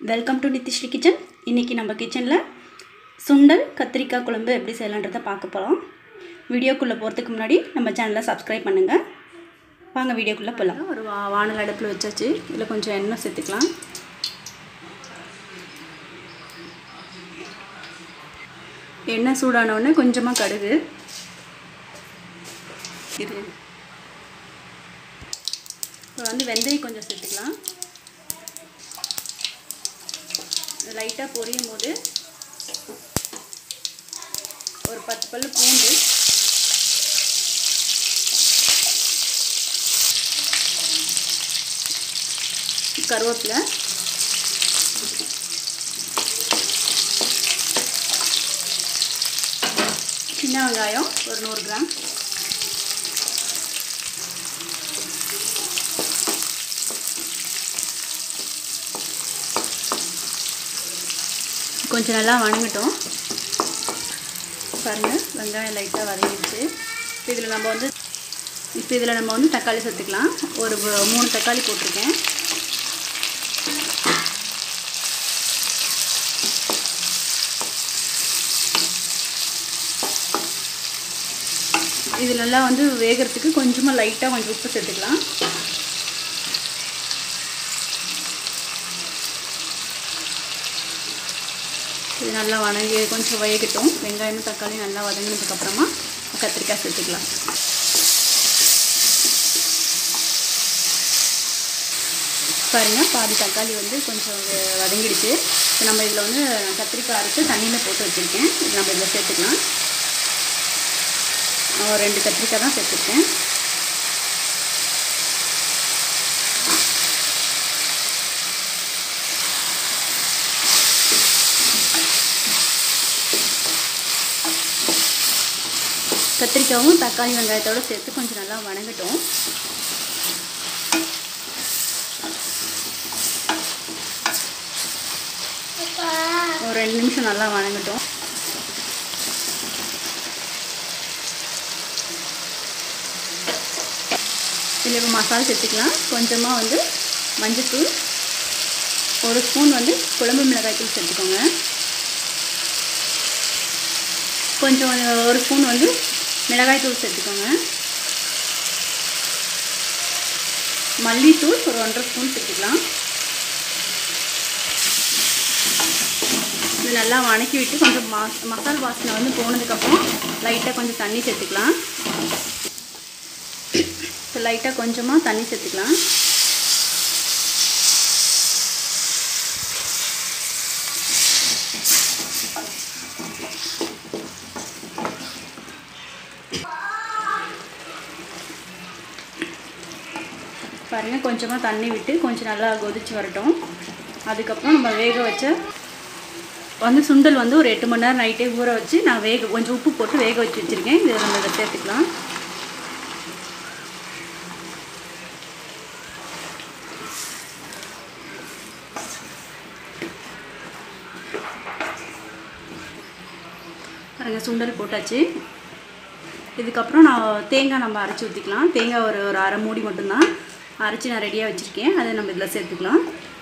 welcome to நித்திஸ்ரீ kitchen இன்றைக்கி நம்ம கிச்சனில் சுண்டல் கத்திரிக்காய் குழம்பு எப்படி செய்யலான்றதை பார்க்க போகிறோம் வீடியோக்குள்ளே போகிறதுக்கு முன்னாடி நம்ம சேனலை சப்ஸ்கிரைப் பண்ணுங்கள் வாங்க வீடியோக்குள்ளே போகலாம் ஒரு வா வானல் அடுப்பில் வச்சாச்சு இதில் கொஞ்சம் எண்ணெய் சேர்த்துக்கலாம் எண்ணெய் சூடான உடனே கொஞ்சமாக கடுகு இரு இப்போ வந்து வெந்தயம் கொஞ்சம் சேர்த்துக்கலாம் லைட்டாக பொரியும் போது ஒரு பத்து பல்லு பூண்டு கருவேப்பிலை சின்ன வெங்காயம் ஒரு நூறு கிராம் கொஞ்சம் நல்லா வணங்கட்டும் பாருங்கள் வெங்காயம் லைட்டாக வதங்கிடுச்சு இப்போ இதில் நம்ம வந்து இப்போ இதில் நம்ம வந்து தக்காளி சேர்த்துக்கலாம் ஒரு மூணு தக்காளி போட்டிருக்கேன் இது நல்லா வந்து வேகிறதுக்கு கொஞ்சமாக லைட்டாக கொஞ்சம் உப்பு சேர்த்துக்கலாம் இது நல்லா வணங்கி கொஞ்சம் வேகட்டும் வெங்காயமும் தக்காளி நல்லா வதங்கினதுக்கப்புறமா கத்திரிக்காய் சேர்த்துக்கலாம் பாருங்கள் பாதி தக்காளி வந்து கொஞ்சம் வதங்கிடுச்சு இப்போ நம்ம இதில் வந்து கத்திரிக்காய் அரைச்சி தண்ணியில் போட்டு வச்சுருக்கேன் இது நம்ம இதில் சேர்த்துக்கலாம் ஒரு ரெண்டு கத்திரிக்காய் தான் சேர்த்துருக்கேன் கத்திரிக்காயும் தக்காளி வெங்காயத்தோடு சேர்த்து கொஞ்சம் நல்லா வணங்கட்டும் ஒரு ரெண்டு நிமிஷம் நல்லா வணங்கட்டும் இதில் இப்போ மசாலா சேர்த்துக்கலாம் கொஞ்சமாக வந்து மஞ்சத்தூள் ஒரு ஸ்பூன் வந்து குழம்பு மிளகாய்த்தூள் சேர்த்துக்கோங்க கொஞ்சம் ஒரு ஸ்பூன் வந்து மிளகாய்த்தூள் சேர்த்துக்கோங்க மல்லித்தூள் ஒரு ஒன்றரை ஸ்பூன் சேர்த்துக்கலாம் இது நல்லா வணக்கி விட்டு கொஞ்சம் மா மசால் வாசனை வந்து போனதுக்கப்புறம் லைட்டாக கொஞ்சம் தண்ணி சேர்த்துக்கலாம் இப்போ லைட்டாக கொஞ்சமாக தண்ணி சேர்த்துக்கலாம் பாருங்கள் கொஞ்சமாக தண்ணி விட்டு கொஞ்சம் நல்லா கொதிச்சு வரட்டும் அதுக்கப்புறம் நம்ம வேக வச்ச வந்து சுண்டல் வந்து ஒரு எட்டு மணி நேரம் நைட்டே ஊற வச்சு நான் வேக கொஞ்சம் உப்பு போட்டு வேக வச்சு வச்சுருக்கேன் இதை நம்ம இதை சேர்த்துக்கலாம் பாருங்கள் சுண்டல் போட்டாச்சு இதுக்கப்புறம் நான் தேங்காய் நம்ம அரைச்சி ஊற்றிக்கலாம் தேங்காய் ஒரு ஒரு அரை மூடி மட்டும்தான் அரைச்சி நான் ரெடியாக வச்சுருக்கேன் அதை நம்ம இதில் சேர்த்துக்கலாம்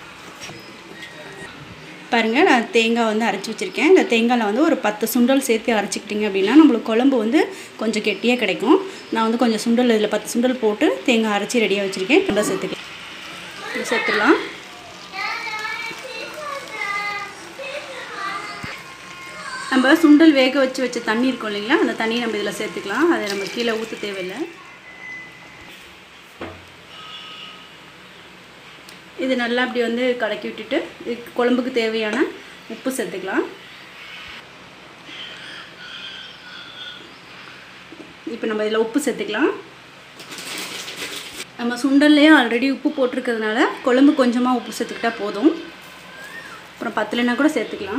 பாருங்கள் நான் தேங்காய் வந்து அரைச்சி வச்சுருக்கேன் இந்த தேங்காயில் வந்து ஒரு பத்து சுண்டல் சேர்த்து அரைச்சிக்கிட்டிங்க அப்படின்னா நம்மளுக்கு குழம்பு வந்து கொஞ்சம் கெட்டியாக கிடைக்கும் நான் வந்து கொஞ்சம் சுண்டல் இதில் பத்து சுண்டல் போட்டு தேங்காய் அரைச்சி ரெடியாக வச்சுருக்கேன் நல்லா சேர்த்துக்கலாம் இது சேர்த்துக்கலாம் நம்ம சுண்டல் வேக வச்சு வச்ச தண்ணி இருக்கும் இல்லைங்களா அந்த தண்ணியை நம்ம இதில் சேர்த்துக்கலாம் அதை நம்ம கீழே ஊற்ற தேவையில்லை இது நல்லா அப்படி வந்து கலக்கி விட்டுட்டு இதுக்கு குழம்புக்கு தேவையான உப்பு சேர்த்துக்கலாம் இப்போ நம்ம இதில் உப்பு சேர்த்துக்கலாம் நம்ம சுண்டல்லையே ஆல்ரெடி உப்பு போட்டிருக்கிறதுனால குழம்பு கொஞ்சமாக உப்பு சேர்த்துக்கிட்டா போதும் அப்புறம் பத்தலைன்னா கூட சேர்த்துக்கலாம்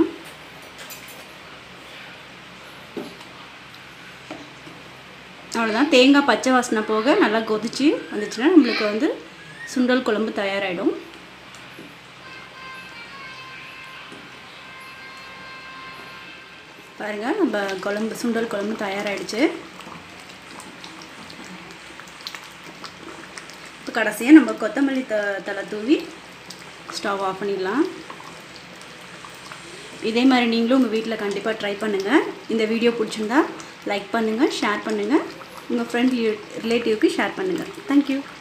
அவ்வளோதான் தேங்காய் பச்சை வாசனை போக நல்லா கொதிச்சு வந்துச்சுன்னா நம்மளுக்கு வந்து சுண்டல் குழம்பு தயாராகிடும் பாருங்கள் நம்ம குழம்பு சுண்டல் குழம்பு தயாராகிடுச்சு இப்போ கடைசியாக நம்ம கொத்தமல்லி த தலை தூவி ஸ்டவ் ஆஃப் பண்ணிடலாம் இதே மாதிரி நீங்களும் உங்கள் வீட்டில் கண்டிப்பாக ட்ரை பண்ணுங்கள் இந்த வீடியோ பிடிச்சிருந்தா லைக் பண்ணுங்கள் ஷேர் பண்ணுங்கள் உங்கள் ஃப்ரெண்ட் ரிலேட்டிவ்க்கு ஷேர் பண்ணுங்கள் தேங்க்யூ